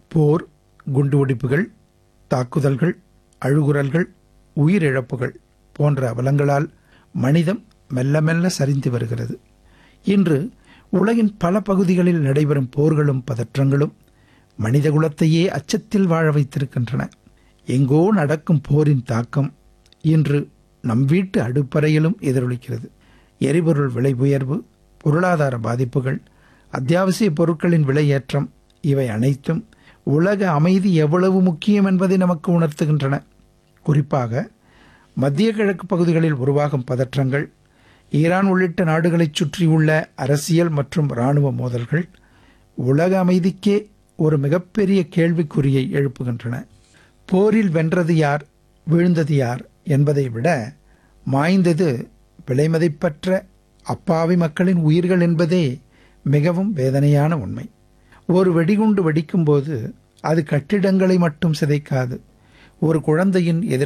போர் குண்டுவெடிப்புகள் தாக்குதல்கள் அழுகுரல்கள் உயிரிழப்புகள் போன்ற அவலங்களால் மனிதம் மெல்ல மெல்ல சரிந்து வருகிறது இன்று உலகின் பல பகுதிகளில் நடைபெறும் போர்களும் பதற்றங்களும் மனிதகுலத்தையே அச்சத்தில் வாழ வைத்திருக்கின்றன எங்கோ நடக்கும் போரின் தாக்கம் இன்று நம் வீட்டு அடுப்பறையிலும் எதிரொலிக்கிறது எரிபொருள் விலை உயர்வு பொருளாதார பாதிப்புகள் அத்தியாவசிய பொருட்களின் விலையேற்றம் இவை அனைத்தும் உலக அமைதி எவ்வளவு முக்கியம் என்பதை நமக்கு உணர்த்துகின்றன குறிப்பாக மத்திய கிழக்கு பகுதிகளில் உருவாகும் பதற்றங்கள் ஈரான் உள்ளிட்ட நாடுகளைச் சுற்றியுள்ள அரசியல் மற்றும் இராணுவ மோதல்கள் உலக அமைதிக்கே ஒரு மிகப்பெரிய கேள்விக்குறியை எழுப்புகின்றன போரில் வென்றது யார் வீழ்ந்தது யார் என்பதை விட மாய்ந்தது விலைமதிப்பற்ற அப்பாவி மக்களின் உயிர்கள் என்பதே மிகவும் வேதனையான உண்மை ஒரு வெடிகுண்டு வெடிக்கும்போது அது கட்டிடங்களை மட்டும் சிதைக்காது ஒரு குழந்தையின் எதிர்